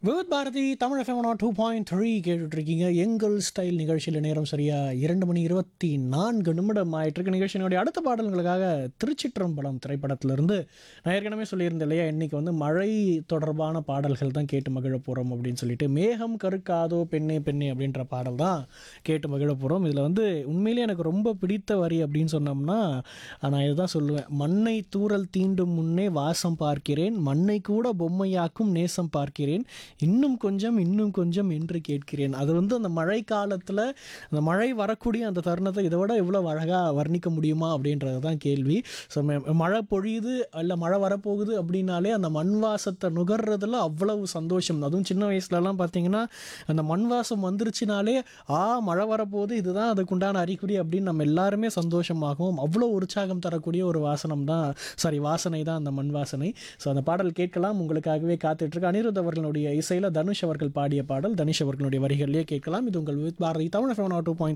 விவத் Bharati Tamil FM two point three கேட்டுட்ருக்கீங்க எங்கள் ஸ்டைல் நிகழ்ச்சியில் நேரம் சரியா இரண்டு மணி இருபத்தி நான்கு நிமிடம் ஆயிட்டிருக்கு நிகழ்ச்சியினுடைய அடுத்த பாடல்களுக்காக திருச்சிற்றம்பலம் திரைப்படத்திலிருந்து நான் ஏற்கனவே சொல்லியிருந்தேன் இல்லையா இன்னைக்கு வந்து மழை தொடர்பான பாடல்கள் தான் கேட்டு மகிழ போகிறோம் அப்படின்னு சொல்லிட்டு மேகம் கருக்காதோ பெண்ணே பெண்ணே அப்படின்ற பாடல் தான் கேட்டு மகிழ போகிறோம் இதில் வந்து உண்மையிலேயே எனக்கு ரொம்ப பிடித்த வரி அப்படின்னு சொன்னோம்னா நான் இதுதான் சொல்லுவேன் மண்ணை தூறல் தீண்டும் முன்னே வாசம் பார்க்கிறேன் மண்ணை கூட பொம்மையாக்கும் நேசம் பார்க்கிறேன் இன்னும் கொஞ்சம் இன்னும் கொஞ்சம் என்று கேட்கிறேன் அது வந்து அந்த மழை காலத்தில் அந்த மழை வரக்கூடிய அந்த தருணத்தை இதை விட எவ்வளோ அழகாக வர்ணிக்க முடியுமா அப்படின்றது தான் கேள்வி ஸோ மழை பொழியுது இல்லை மழை வரப்போகுது அப்படின்னாலே அந்த மண் வாசத்தை நுகர்றதுல அவ்வளவு சந்தோஷம் அதுவும் சின்ன வயசுலலாம் பார்த்தீங்கன்னா அந்த மண் வாசம் வந்துருச்சுனாலே ஆ மழை வரப்போகுது இதுதான் அதுக்குண்டான அறிகுறி அப்படின்னு நம்ம எல்லாருமே சந்தோஷமாகவும் அவ்வளோ உற்சாகம் தரக்கூடிய ஒரு வாசனம் தான் சாரி வாசனை தான் அந்த மண் வாசனை ஸோ அந்த பாடல் கேட்கலாம் உங்களுக்காகவே காத்துட்ருக்கு அனிருத் அவர்களுடைய இசையில் தனுஷ் அவர்கள் பாடிய பாடல் தனுஷ் அவர்களுடைய வரிகளிலே கேட்கலாம் இது உங்கள் வித் பாரதி தமிழ் டூ பாயிண்ட்